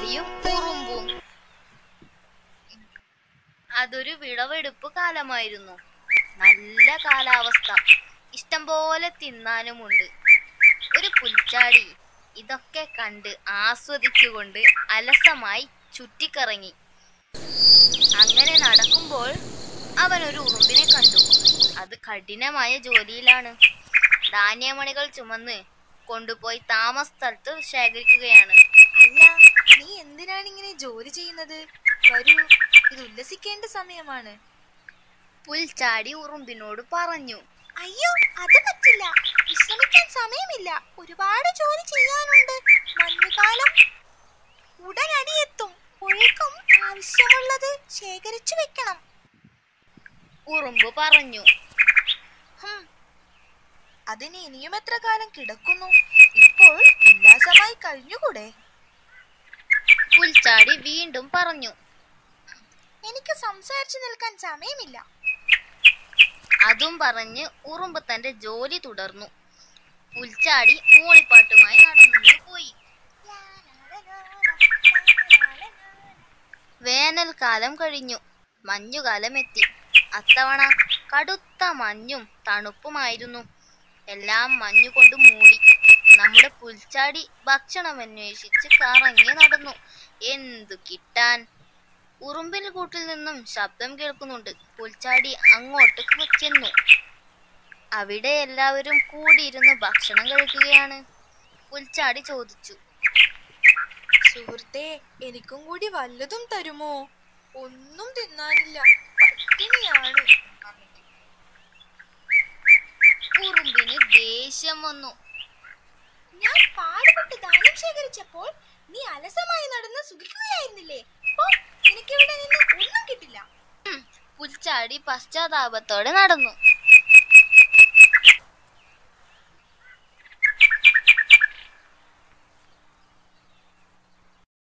പുൽച്ചാടിയും ഉറുമ്പും അതൊരു വിളവെടുപ്പ് കാലമായിരുന്നു നല്ല കാലാവസ്ഥ ഇഷ്ടം പോലെ തിന്നാനുമുണ്ട് ഒരു പുൽച്ചാടി ഇതൊക്കെ കണ്ട് ആസ്വദിച്ചുകൊണ്ട് അലസമായി ചുറ്റിക്കറങ്ങി അങ്ങനെ നടക്കുമ്പോൾ അവൻ ഒരു ഉറുമ്പിനെ കണ്ടു അത് കഠിനമായ ജോലിയിലാണ് ധാന്യമണികൾ ചുമന്ന് കൊണ്ടുപോയി താമസ സ്ഥലത്ത് ശേഖരിക്കുകയാണ് അല്ല നീ എന്തിനാണ് ഇങ്ങനെ ജോലി ചെയ്യുന്നത് വരൂ ഇത് ഉല്ലസിക്കേണ്ട സമയമാണ് പുൽച്ചാടി ഉറുമ്പിനോട് പറഞ്ഞു അയ്യോ അത് പറ്റില്ല വിശ്രമിക്കാൻ സമയമില്ല ഒരുപാട് ജോലി ചെയ്യാനുണ്ട് മഞ്ഞുകാലം ഉടനടി എത്തും ഒഴുക്കും ആവശ്യമുള്ളത് ശേഖരിച്ചു വെക്കണം ഉറുമ്പ് പറഞ്ഞു ഹും. അതിന് ഇനിയും എത്ര കാലം കിടക്കുന്നു ഇപ്പോൾ ഉല്ലാസമായി കഴിഞ്ഞുകൂടെ പുൽച്ചാടി വീണ്ടും പറഞ്ഞു എനിക്ക് സംസാരിച്ചു നിൽക്കാൻ സമയമില്ല അതും പറഞ്ഞ് ഉറുമ്പ് തന്റെ ജോലി തുടർന്നു പുൽച്ചാടി മൂളിപ്പാട്ടുമായി നടന്നു പോയി വേനൽക്കാലം കഴിഞ്ഞു മഞ്ഞുകാലം എത്തി അത്തവണ കടുത്ത മഞ്ഞും തണുപ്പുമായിരുന്നു എല്ലാം മഞ്ഞു കൊണ്ട് മൂടി നമ്മുടെ പുൽച്ചാടി ഭക്ഷണം അന്വേഷിച്ച് കറങ്ങി നടന്നു എന്തു കിട്ടാൻ ഉറുമ്പിൽ കൂട്ടിൽ നിന്നും ശബ്ദം കേൾക്കുന്നുണ്ട് പുൽച്ചാടി അങ്ങോട്ട് ചെന്നു അവിടെ എല്ലാവരും കൂടിയിരുന്ന് ഭക്ഷണം കഴിക്കുകയാണ് പുൽച്ചാടി ചോദിച്ചു സുഹൃത്തെ എനിക്കും കൂടി വല്ലതും തരുമോ ഒന്നും തിന്നാനില്ല പട്ടിണിയാണ് ഉറുമ്പിന് ദേഷ്യം വന്നു ഞാൻ പാടുപെട്ട് ധാന്യം ശേഖരിച്ചപ്പോൾ നീ അലസമായി നടന്ന് സുഖിക്കുകയായിരുന്നില്ലേ പോ, നിനക്കിവിടെ നിന്ന് ഒന്നും കിട്ടില്ല പുൽച്ചാടി പശ്ചാത്താപത്തോടെ നടന്നു